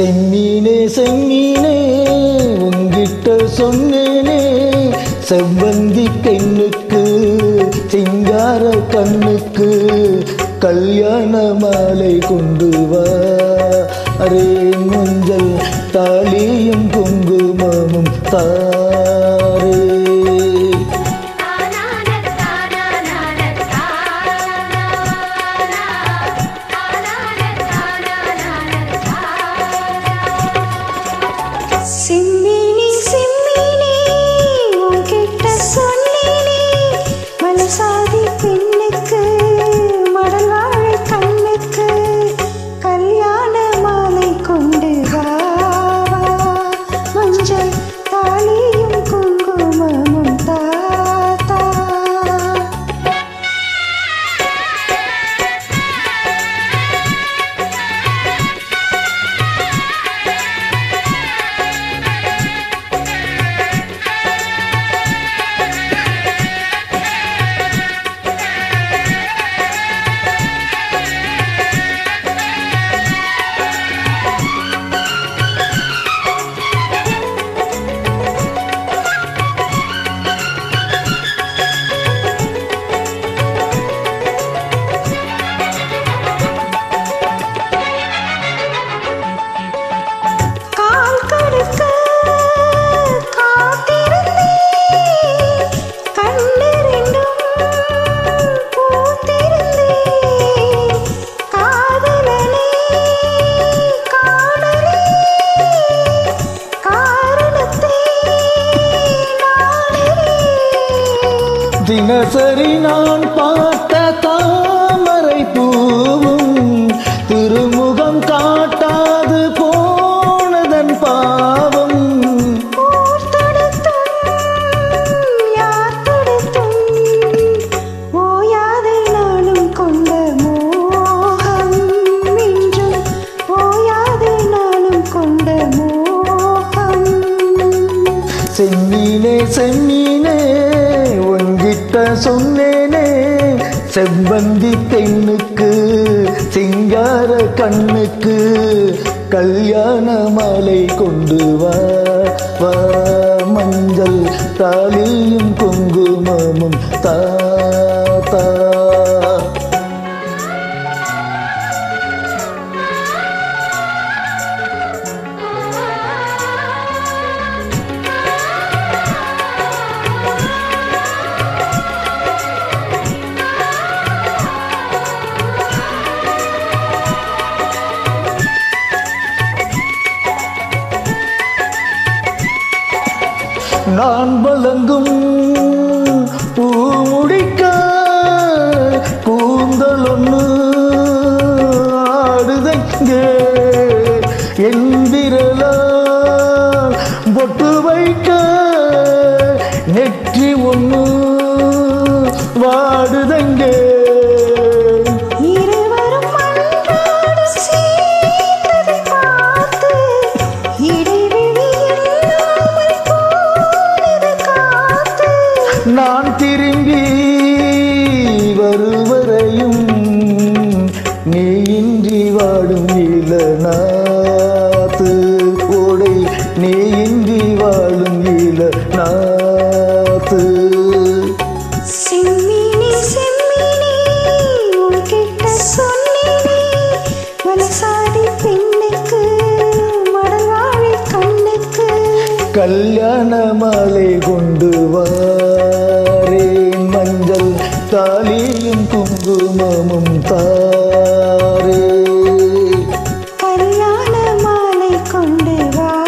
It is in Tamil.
செம்மீனே செம்மீனே உங்கிட்ட சொன்னேனே செவ்வந்தி பெண்ணுக்கு சிங்கார கண்ணுக்கு கல்யாண மாலை கொண்டு வா அரே மஞ்சள் தாலியும் குங்குமமும் தாரே சிம்மினி சிம்மினி உன்கிட்ட சொன்னேனே மனசாதி பெண்ணுக்கு மடல் வாழை கண்ணுக்கு கல்யாண மாலை கொண்டு வா வா. மஞ்சள் தாலியும் குங்குமமும் தாத்தா கால் கடுக்க காத்திருந்தேன் கண்ணிரண்டும் பூத்திருந்தேன் காதலனே காணலே காரணத்தை நாடலே தினசரி நான் பார்த்த தாமரை பூவும் திருமுகம் காட்டாது போனதன் பாவம் ஊர் தொடுத்தும் யார் தொடுத்தும் ஓயாத நாளும் கொண்ட மோகம் இன்றும் ஓயாத நாளும் கொண்ட மோகம் செம்மீனே செம்மீனே உன்கிட்ட சொன்னேனே செவ்வந்தி பெண்ணுக்கு சிங்கார கண்ணுக்கு கல்யாண மாலை கொண்டு வா வா மஞ்சள் தாலியும் குங்குமமும் தாத்தா நான் வழங்கும் பூ முடிக்க கூந்தல் ஒன்று ஆடுதங்கே என் விரலால் பொட்டு வைக்க நெற்றி ஒன்று வாடுதங்கே இருவரும் அன்றாட சேர்ந்ததை பார்த்து இடைவெளி இல்லாமல் போனது காத்து நான் திரும்பி வருவரையும் நீ இன்றி வாடும் இளநாத்து ஓடை நீ இன்றி வாழும் இளநாத்து செம்மினி செம்மினி உன்கிட்ட சொன்னேனே மனசாதி பெண்ணுக்கு மடல் வாழை கண்ணுக்கு கல்யாண மாலை கொண்டு வாரேன் மஞ்சள் தாலியும் குங்குமமும் தாரே கல்யாண மாலை கொண்டு வா